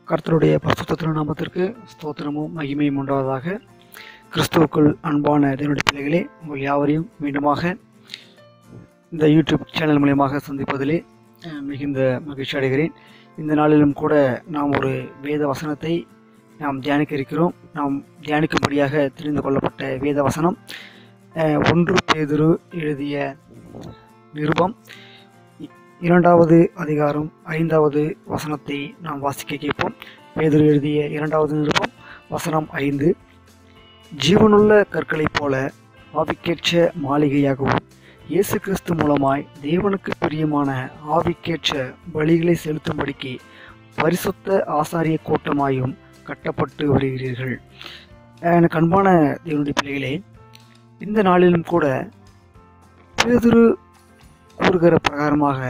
கர்த்தருடைய பரிசுத்த நாமத்திற்கு ஸ்தோத்திரமும் மகிமையும் உண்டாவதாக கிறிஸ்துவுக்குள் அன்பான தேவனுடைய பிள்ளைகளே உங்கள் யாவரையும் மீண்டுமாக இந்த யூடியூப் சேனல் மூலியமாக சந்திப்பதிலே அஹ், மிகுந்த மகிழ்ச்சி அடைகிறேன் இந்த நாளிலும் கூட நாம் ஒரு வேத வசனத்தை நாம் தியானிக்க இருக்கிறோம் நாம் தியானிக்கும்படியாக தெரிந்து கொள்ளப்பட்ட வேத வசனம் அஹ், ஒன்று பேதுரு எழுதிய நிருபம் இ- இரண்டாவது அதிகாரம் ஐந்தாவது வசனத்தை நாம் வாசிக்க கேட்போம் பேதுரு எழுதிய இரண்டாவது நிருபம் வசனம் ஐந்து ஜீவனுள்ள கற்களைப் போல ஆவிக்கேற்ற மாளிகையாகவும் இயேசு கிறிஸ்து மூலமாய் தேவனுக்கு பிரியமான ஆவிக்கேற்ற பலிகளை செலுத்தும்படிக்கு பரிசுத்த ஆசாரிய கூட்டமாயும் கட்டப்பட்டு வருகிறீர்கள் எனக்கு அன்பான தேவனுடைய பிள்ளைகளே இந்த நாளிலும் கூட பேதுரு கூறுகிற பிரகாரமாக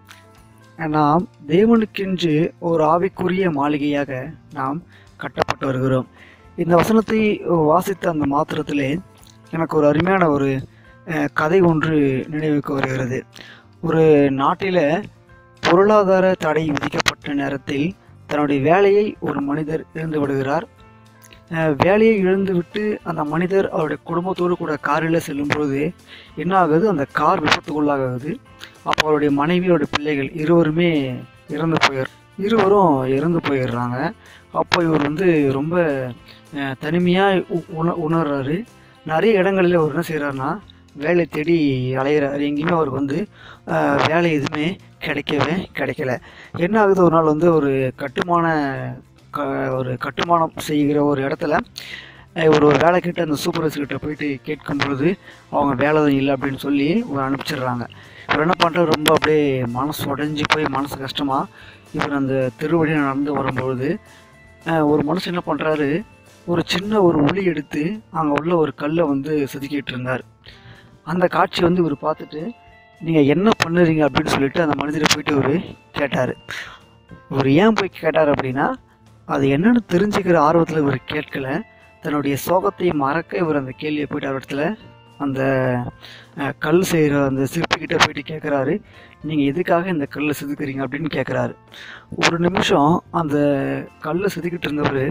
நாம் தேவனுக்கென்று ஒரு ஆவிக்குரிய மாளிகையாக நாம் கட்டப்பட்டு வருகிறோம் இந்த வசனத்தை வாசித்த அந்த மாத்திரத்திலே எனக்கு ஒரு அருமையான ஒரு அஹ், கதை ஒன்று நினைவுக்கு வருகிறது ஒரு நாட்டில் பொருளாதார தடை விதிக்கப்பட்ட நேரத்தில் தன்னுடைய வேலையை ஒரு மனிதர் இழந்து விடுகிறார் அஹ், வேலையை இழந்துவிட்டு அந்த மனிதர் அவருடைய குடும்பத்தோடு கூட காரில் செல்லும் பொழுது என்ன ஆகுது அந்த கார் விபத்துக்குள்ளாகுது அப்போ அவருடைய மனைவி அவருடைய பிள்ளைகள் இருவருமே இறந்து போயிர் இருவரும் இறந்து போயிடுறாங்க அப்போ இவர் வந்து ரொம்ப தனிமையாக உண உணர்றாரு நிறைய இடங்களில் அவர் என்ன செய்கிறாருன்னா வேலை தேடி அலையிறாரு எங்கேயுமே அவருக்கு வந்து அஹ், வேலை எதுவுமே கிடைக்கவே கிடைக்கல என்ன ஆகுது ஒரு நாள் வந்து ஒரு கட்டுமான க ஒரு கட்டுமானம் செய்கிற ஒரு இடத்துல அஹ், ஒரு ஒரு வேலை கிட்ட அந்த சூப்பர்வைசர் கிட்ட போயிட்டு கேட்கும் பொழுது அவங்க வேலை தான் இல்லை அப்படின்னு சொல்லி ஒரு அனுப்பிச்சிடுறாங்க இவர் என்ன பண்ணுறாரு ரொம்ப அப்படியே மனசு உடஞ்சி போய் மனசு கஷ்டமாக இவர் அந்த திருவழியில் நடந்து வரும்பொழுது அஹ், ஒரு மனுஷன் என்ன பண்ணுறாரு ஒரு சின்ன ஒரு ஒளி எடுத்து அங்கே உள்ள ஒரு கல்லை வந்து செதுக்கிட்டு இருந்தார் அந்த காட்சி வந்து இவர் பார்த்துட்டு நீங்கள் என்ன பண்ணுறீங்க அப்படின்னு சொல்லிட்டு அந்த மனிதரை போயிட்டு இவர் கேட்டார் இவர் ஏன் போய் கேட்டார் அப்படின்னா அது என்னன்னு தெரிஞ்சுக்கிற ஆர்வத்தில் இவர் கேட்கல தன்னுடைய சோகத்தை மறக்க இவர் அந்த கேள்வியை போயிட்டு அவர் இடத்துல அந்த அஹ், கல் செய்கிற அந்த சிற்பிக்கிட்ட போயிட்டு கேட்குறாரு நீங்கள் எதுக்காக இந்த கல்லை செதுக்குறீங்க அப்படின்னு கேட்குறாரு ஒரு நிமிஷம் அந்த கல்லை செதுக்கிட்டு இருந்தவர்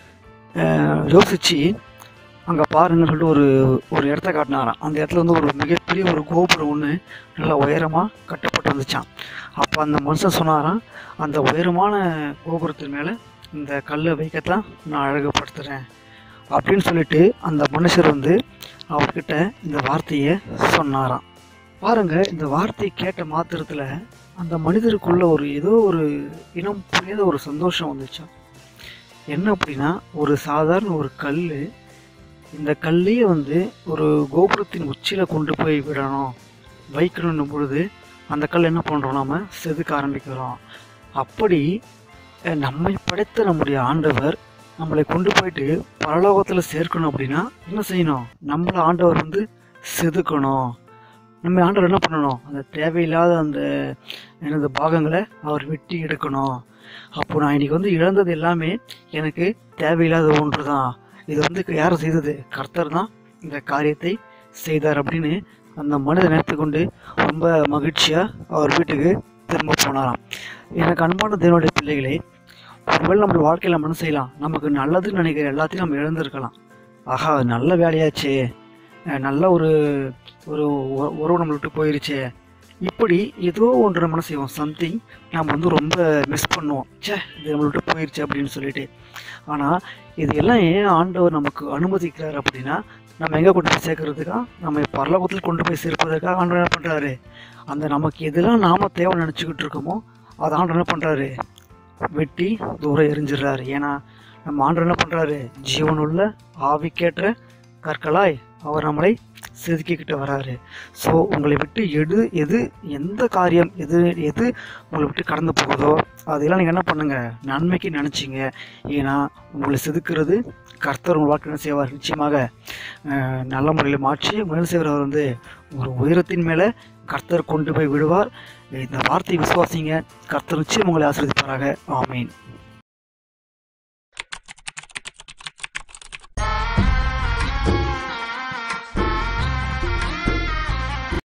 யோசிச்சு அங்கே பாருங்கன்னு சொல்லிட்டு ஒரு ஒரு இடத்த காட்டினாராம் அந்த இடத்துல வந்து ஒரு மிகப்பெரிய ஒரு கோபுரம் ஒன்று நல்லா உயரமாக கட்டப்பட்டு வந்துச்சான் அப்போ அந்த மனுஷன் சொன்னாராம் அந்த உயரமான கோபுரத்தின் மேலே இந்த கல்லை வைக்கத்தான் நான் அழகுபடுத்துகிறேன் அப்படின்னு சொல்லிட்டு அந்த மனுஷர் வந்து அவர்கிட்ட இந்த வார்த்தையை சொன்னாராம் பாருங்க இந்த வார்த்தை கேட்ட மாத்திரத்தில் அந்த மனிதருக்குள்ள ஒரு ஏதோ ஒரு இனம் புரியாத ஒரு சந்தோஷம் வந்துச்சான் என்ன அப்படின்னா ஒரு சாதாரண ஒரு கல் இந்த கல்லையே வந்து ஒரு கோபுரத்தின் உச்சியில் கொண்டு போய் விடணும் வைக்கணும் பொழுது அந்த கல் என்ன பண்ணுறோம் நாம செதுக்க ஆரம்பிக்கிறோம் அப்படி அஹ், நம்மை படைத்த நம்முடைய ஆண்டவர் நம்மளை கொண்டு போயிட்டு பரலோகத்தில் சேர்க்கணும் அப்படின்னா என்ன செய்யணும் நம்மளை ஆண்டவர் வந்து செதுக்கணும் நம்ம ஆண்டவர் என்ன பண்ணணும் அந்த தேவையில்லாத அந்த எனது பாகங்களை அவர் வெட்டி எடுக்கணும் அப்போ நான் இன்னைக்கு வந்து இழந்தது எல்லாமே எனக்கு தேவையில்லாத ஒன்று தான் இது வந்து யார் செய்தது கர்த்தர் தான் இந்த காரியத்தை செய்தார் அப்படின்னு அந்த மனிதனை எடுத்துக்கொண்டு ரொம்ப மகிழ்ச்சியாக அவர் வீட்டுக்கு திரும்ப போனாராம் எனக்கு அன்பான தேவனுடைய பிள்ளைகளே ஒருவேளை நம்ம வாழ்க்கையில் நம்ம என்ன செய்யலாம் நமக்கு நல்லதுன்னு நினைக்கிற எல்லாத்தையும் நம்ம இழந்திருக்கலாம் ஆஹா நல்ல வேலையாச்சே அஹ் நல்ல ஒரு ஒரு உ- உறவு நம்மளை விட்டு போயிருச்சே இப்படி ஏதோ ஒன்று நம்ம என்ன செய்வோம் சம்திங் நம்ம வந்து ரொம்ப மிஸ் பண்ணுவோம் ச்சே இது நம்மளை விட்டு போயிருச்சு அப்படின்னு சொல்லிட்டு ஆனால் இது எல்லாம் ஏன் ஆண்டவர் நமக்கு அனுமதிக்கிறார் அப்படின்னா நம்ம எங்கே கொண்டு போய் சேர்க்கறதுக்கா நம்ம பரலோகத்தில் கொண்டு போய் சேர்ப்பதற்காக ஆண்டவர் என்ன பண்ணுறாரு அந்த நமக்கு எதெல்லாம் நாம தேவை நினச்சிக்கிட்டு இருக்கோமோ அதை ஆண்டவர் என்ன பண்ணுறாரு வெட்டி தூரம் எரிஞ்சிடுறாரு ஏன்னா நம்ம ஆண்டவர் என்ன பண்ணுறாரு ஜீவனுள்ள ஆவிக்கேற்ற கற்களாய் அவர் நம்மளை செதுக்கிக்கிட்டு வராரு ஸோ உங்களை விட்டு எது எது எந்த காரியம் எது எது உங்களை விட்டு கடந்து போகுதோ அதெல்லாம் நீங்கள் என்ன பண்ணுங்க நன்மைக்கு நினச்சிங்க ஏன்னா உங்களை செதுக்கிறது கர்த்தர் உங்கள் வாழ்க்கை என்ன செய்வார் நிச்சயமாக அஹ், நல்ல முறையில் மாற்றி உங்களை என்ன செய்வார் அவர் வந்து ஒரு உயரத்தின் மேலே கர்த்தர் கொண்டு போய் விடுவார் இந்த வார்த்தையை விசுவாசிங்க கர்த்தர் நிச்சயம் உங்களை ஆசீர்வதிப்பாராக ஆமீன்